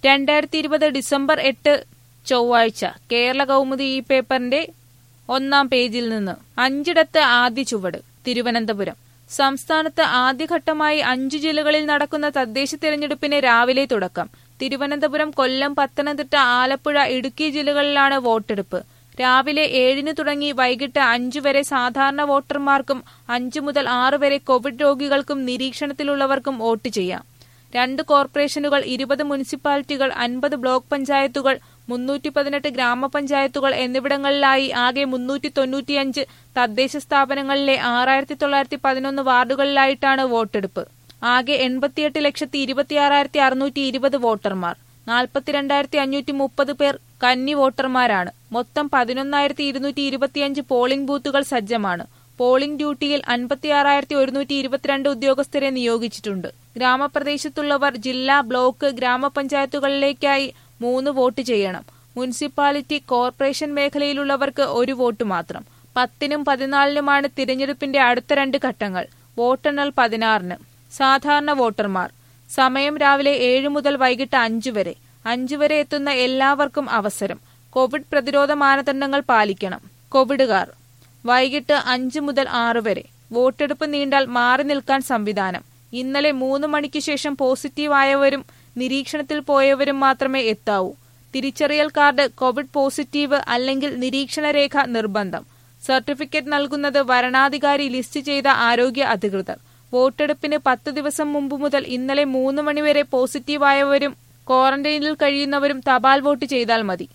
രണ്ടായിരത്തി ഇരുപത് ഡിസംബർ എട്ട് ചൊവ്വാഴ്ച കേരള കൗമുദി ഈ പേപ്പറിന്റെ ഒന്നാം പേജിൽ നിന്ന് അഞ്ചിടത്ത് ആദ്യ ചുവട് തിരുവനന്തപുരം സംസ്ഥാനത്ത് ആദ്യഘട്ടമായി അഞ്ചു ജില്ലകളിൽ നടക്കുന്ന തദ്ദേശ തിരഞ്ഞെടുപ്പിന് രാവിലെ തുടക്കം തിരുവനന്തപുരം കൊല്ലം പത്തനംതിട്ട ആലപ്പുഴ ഇടുക്കി ജില്ലകളിലാണ് വോട്ടെടുപ്പ് രാവിലെ ഏഴിന് തുടങ്ങി വൈകിട്ട് അഞ്ചു വരെ സാധാരണ വോട്ടർമാർക്കും അഞ്ചു മുതൽ ആറ് വരെ കോവിഡ് രോഗികൾക്കും നിരീക്ഷണത്തിലുള്ളവർക്കും വോട്ട് ചെയ്യാം രണ്ട് കോർപ്പറേഷനുകൾ ഇരുപത് മുനിസിപ്പാലിറ്റികൾ അൻപത് ബ്ലോക്ക് പഞ്ചായത്തുകൾ മുന്നൂറ്റി പതിനെട്ട് ഗ്രാമപഞ്ചായത്തുകൾ എന്നിവിടങ്ങളിലായി ആകെ മുന്നൂറ്റി തൊണ്ണൂറ്റിയഞ്ച് തദ്ദേശ സ്ഥാപനങ്ങളിലെ ആറായിരത്തി തൊള്ളായിരത്തി പതിനൊന്ന് വാർഡുകളിലായിട്ടാണ് വോട്ടെടുപ്പ് ആകെ എൺപത്തിയെട്ട് ലക്ഷത്തി ഇരുപത്തിയാറായിരത്തി അറുന്നൂറ്റി ഇരുപത് വോട്ടർമാർ നാൽപ്പത്തിരണ്ടായിരത്തി അഞ്ഞൂറ്റി മുപ്പത് പേർ കന്നി വോട്ടർമാരാണ് മൊത്തം പതിനൊന്നായിരത്തി ഇരുന്നൂറ്റി ഇരുപത്തിയഞ്ച് പോളിംഗ് ബൂത്തുകൾ സജ്ജമാണ് പോളിംഗ് ഡ്യൂട്ടിയിൽ അൻപത്തിയാറായിരത്തി ഒരുന്നൂറ്റി ഇരുപത്തിരണ്ട് ഉദ്യോഗസ്ഥരെ നിയോഗിച്ചിട്ടുണ്ട് ഗ്രാമപ്രദേശത്തുള്ളവർ ജില്ലാ ബ്ലോക്ക് ഗ്രാമപഞ്ചായത്തുകളിലേക്കായി മൂന്ന് വോട്ട് ചെയ്യണം മുനിസിപ്പാലിറ്റി കോർപ്പറേഷൻ മേഖലയിലുള്ളവർക്ക് ഒരു വോട്ട് മാത്രം പത്തിനും പതിനാലിനുമാണ് തിരഞ്ഞെടുപ്പിന്റെ അടുത്ത രണ്ട് ഘട്ടങ്ങൾ വോട്ടെണ്ണൽ പതിനാറിന് സാധാരണ വോട്ടർമാർ സമയം രാവിലെ ഏഴ് മുതൽ വൈകിട്ട് അഞ്ചു വരെ അഞ്ചു വരെ എത്തുന്ന എല്ലാവർക്കും അവസരം കോവിഡ് പ്രതിരോധ മാനദണ്ഡങ്ങൾ പാലിക്കണം കോവിഡുകാർ വൈകിട്ട് അഞ്ച് മുതൽ ആറ് വരെ വോട്ടെടുപ്പ് നീണ്ടാൽ മാറി നിൽക്കാൻ സംവിധാനം ഇന്നലെ മൂന്ന് മണിക്ക് ശേഷം പോസിറ്റീവായവരും നിരീക്ഷണത്തിൽ പോയവരും മാത്രമേ എത്താവൂ തിരിച്ചറിയൽ കാർഡ് കോവിഡ് പോസിറ്റീവ് അല്ലെങ്കിൽ നിരീക്ഷണ രേഖ നിർബന്ധം സർട്ടിഫിക്കറ്റ് നൽകുന്നത് വരണാധികാരി ലിസ്റ്റ് ചെയ്ത ആരോഗ്യ അധികൃതർ വോട്ടെടുപ്പിന് പത്ത് ദിവസം മുമ്പ് മുതൽ ഇന്നലെ മൂന്ന് മണിവരെ പോസിറ്റീവായവരും ക്വാറന്റൈനിൽ കഴിയുന്നവരും തപാൽ വോട്ട് ചെയ്താൽ മതി